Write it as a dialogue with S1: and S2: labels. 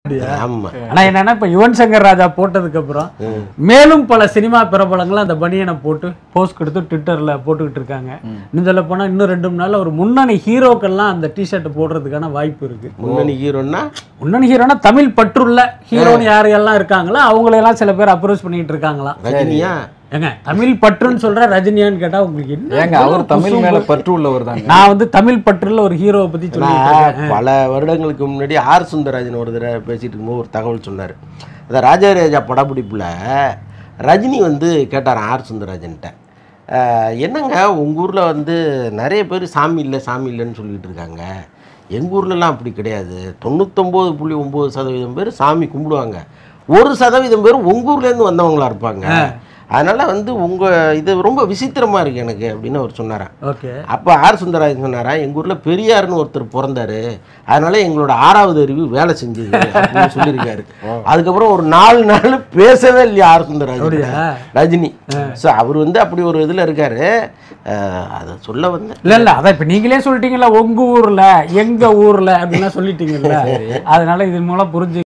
S1: ஆமா
S2: ஆனா என்னன்னா இப்ப யுவன் சங்கர் ராஜா போட்டதுக்கு அப்புறம் மேலும் பல சினிமா பிரபலங்கள் அந்த பனியனை போட்டு போஸ்ட் கொடுத்து ட்விட்டர்ல போட்டுக்கிட்டு இருக்காங்க இன்னும் சொல்ல போனா இன்னும் ரெண்டு மூணு நாள்ல ஒரு முன்னணி ஹீரோக்கள்லாம் அந்த டிஷர்ட் போடுறதுக்கான வாய்ப்பு இருக்கு
S1: முன்னணி ஹீரோன்னா
S2: முன்னணி ஹீரோனா தமிழ் பற்றுள்ள ஹீரோன்னு யார் எல்லாம் இருக்காங்களோ அவங்களெல்லாம் சில பேர் அப்ரோச் பண்ணிட்டு இருக்காங்களாம்
S1: ரஜினியா
S2: ஏங்க தமிழ் பற்றுன்னு சொல்ற ரஜினியான்னு கேட்டா உங்களுக்கு என்ன
S3: ஏங்க அவர் தமிழ் மேல பற்று உள்ளவர் தாங்க
S2: நான் வந்து தமிழ் பற்றுள்ள ஒரு ஹீரோவை பத்தி சொல்லிட்டு இருக்கேன்
S1: நான் பல வருடங்களுக்கு முன்னாடி ஆர் சுந்தரராஜன் ஒரு தடவை பேசிட்டு இருக்கும்போது ஒரு தகவல் சொன்னார் அந்த ராஜாராஜா படப்பிடிப்பில் ரஜினி வந்து கேட்டார் ஆர் சுந்தரராஜன்ட்ட "அஹ், என்னங்க உங்கள் ஊரில் வந்து நிறைய பேர் சாமி இல்லை சாமி இல்லைன்னு சொல்லிட்டு இருக்காங்க எங்கள் ஊர்லலாம் அப்படி கிடையாது தொண்ணூத்தொம்பது புள்ளி ஒம்பது சதவீதம் பேர் சாமி கும்பிடுவாங்க ஒரு சதவீதம் பேர் உங்கள் ஊர்லேருந்து வந்தவங்களா இருப்பாங்க அதனால் வந்து உங்கள் இது ரொம்ப விசித்திரமாக இருக்குது எனக்கு அப்படின்னு அவர் சொன்னாராம்
S2: ஓகே
S1: அப்போ ஆர் சுந்தரராஜன் சொன்னாரா எங்கள் ஊரில் பெரியார்னு ஒருத்தர் பிறந்தாரு அதனால எங்களோட ஆறாவது அறிவு வேலை செஞ்சது அப்படின்னு சொல்லியிருக்காரு அதுக்கப்புறம் ஒரு நாலு நாள் பேசவே இல்லையா ஆர் சுந்தரராஜன்
S2: அப்படியா?
S1: ரஜினி ஸோ அவர் வந்து அப்படி ஒரு இதில் இருக்காரு அஹ், அதை சொல்ல வந்தேன்
S2: இல்ல இல்ல அதான் இப்ப நீங்களே சொல்லிட்டீங்கல்ல உங்க ஊர்ல எங்க ஊர்ல அப்படின்லாம் சொல்லிட்டீங்கல்ல அதனால இதன் மூலம் புரிஞ்சு